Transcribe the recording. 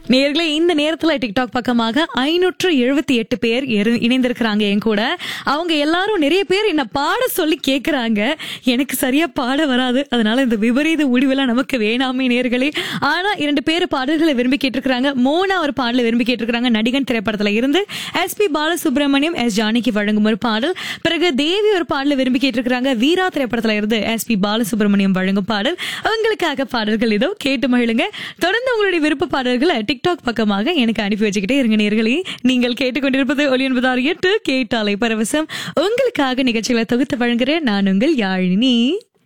நேர்களே இந்த நேரத்துல டிக்டாக் பக்கமாக ஐநூற்று எழுபத்தி எட்டு பேர் இரு- இணைந்திருக்கிறாங்க என் கூட அவங்க எல்லாரும் நிறைய பேர் என்ன பாட சொல்லி கேக்குறாங்க எனக்கு சரியா பாட வராது அதனால இந்த விபரீத முடிவெல்லாம் நமக்கு வேணாமே நேர்களே ஆனா இரண்டு பேர் பாடல்களை விரும்பி கேட்டிருக்கிறாங்க மோனா ஒரு பாடலை விரும்பி கேட்டிருக்கிறாங்க நடிகன் திரைப்படத்துல இருந்து S P Balasubrahmanyam S Janaki வழங்கும் ஒரு பாடல் பிறகு தேவி ஒரு பாடலை விரும்பி கேட்டிருக்கிறாங்க வீரா திரைப்படத்துல இருந்து எஸ் பி பாலசுப்ரமணியம் வழங்கும் பாடல் உங்களுக்காக பாடல்கள் இதோ கேட்டு மகிழுங்க தொடர்ந்து உங்களுடைய விருப்ப பாடல்களை டிக்டாக் பக்கமாக எனக்கு அனுப்பி வச்சுக்கிட்டே இருங்க நேர்களே நீங்கள் கேட்டுக்கொண்டிருப்பது ஒலி என்பதார் எட்டு கேட்டாலை பரவசம் உங்களுக்காக நிகழ்ச்சிகளை தொகுத்து வழங்குறேன் நான் உங்கள் யாழினி